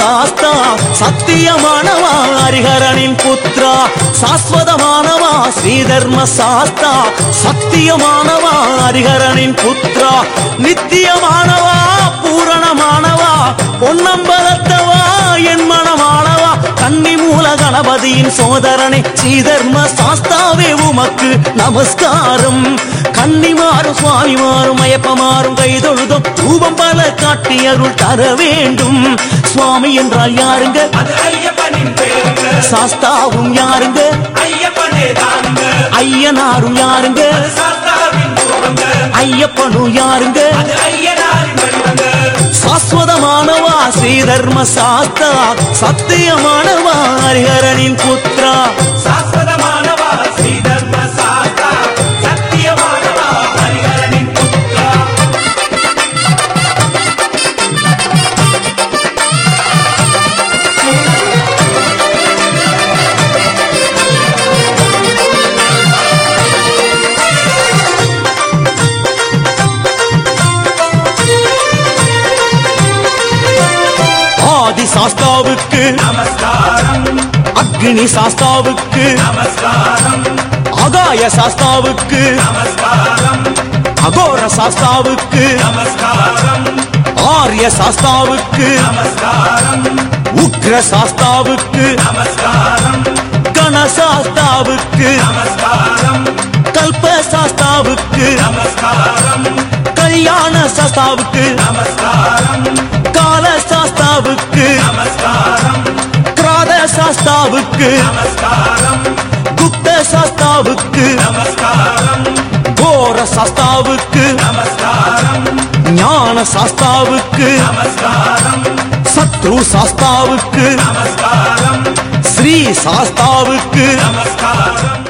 சாஸ்தா சத்தியமானவா ஹரிஹரனின் புத்ரா சாஸ்வதமானவா ஸ்ரீதர்ம சாஸ்தா சத்தியமானவா ஹரிஹரனின் புத்ரா நித்தியமானவா பூரணமானவா பொன்னம்பலத்தவா என் மனமானவா கன்னி மூல கணபதியின் சோதரனை ஸ்ரீதர்ம சாஸ்தாவே உமக்கு நமஸ்காரம் கன்னிமாறும் சுவாமிமாறும் மயப்பமாறும் கைதொழுதும் ரூபம் பல காட்டி அருள் தர வேண்டும் சுவாமி என்றால் யாருங்க அது ஐயப்பனின் பேருங்க சாஸ்தாவும் யாருங்க ஐயப்பனே தானுங்க ஐயனாரும் யாருங்க சாஸ்தாவின் ரூபங்க ஐயப்பனும் யாருங்க அது ஐயனாரின் வடிவங்க சாஸ்வதமானவா ஸ்ரீதர்ம சாஸ்தா சத்தியமானவா ஹரிஹரனின் புத்ரா சாஸ்வதமானவா ஸ்ரீதர்ம சாஸ்தா சத்தியமானவா ஹரிஹரனின் புத்ரா ஆதி சாஸ்தாவுக்கு நமஸ்காரம் அக்னி சாஸ்தாவுக்கு நமஸ்காரம் ஆகாய சாஸ்தாவுக்கு நமஸ்காரம் அகோர சாஸ்தாவுக்கு நமஸ்காரம் ஆரிய சாஸ்தாவுக்கு நமஸ்காரம் உக்ர சாஸ்தாவுக்கு நமஸ்காரம் கணசாஸ்தாவுக்கு நமஸ்காரம் கல்ப சாஸ்தாவுக்கு நமஸ்காரம் கல்யாண சாஸ்தாவுக்கு நமஸ்காரம் கால சாஸ்தாவுக்கு நமஸ்காரம் கிராத சாஸ்தாவுக்கு நமஸ்காரம் குப்த சாஸ்தாவுக்கு நமஸ்காரம் கோர சாஸ்தாவுக்கு நமஸ்காரம் ஞான சாஸ்தாவுக்கு நமஸ்காரம் சத்ரு சாஸ்தாவுக்கு நமஸ்காரம் ஸ்ரீ சாஸ்தாவுக்கு நமஸ்காரம்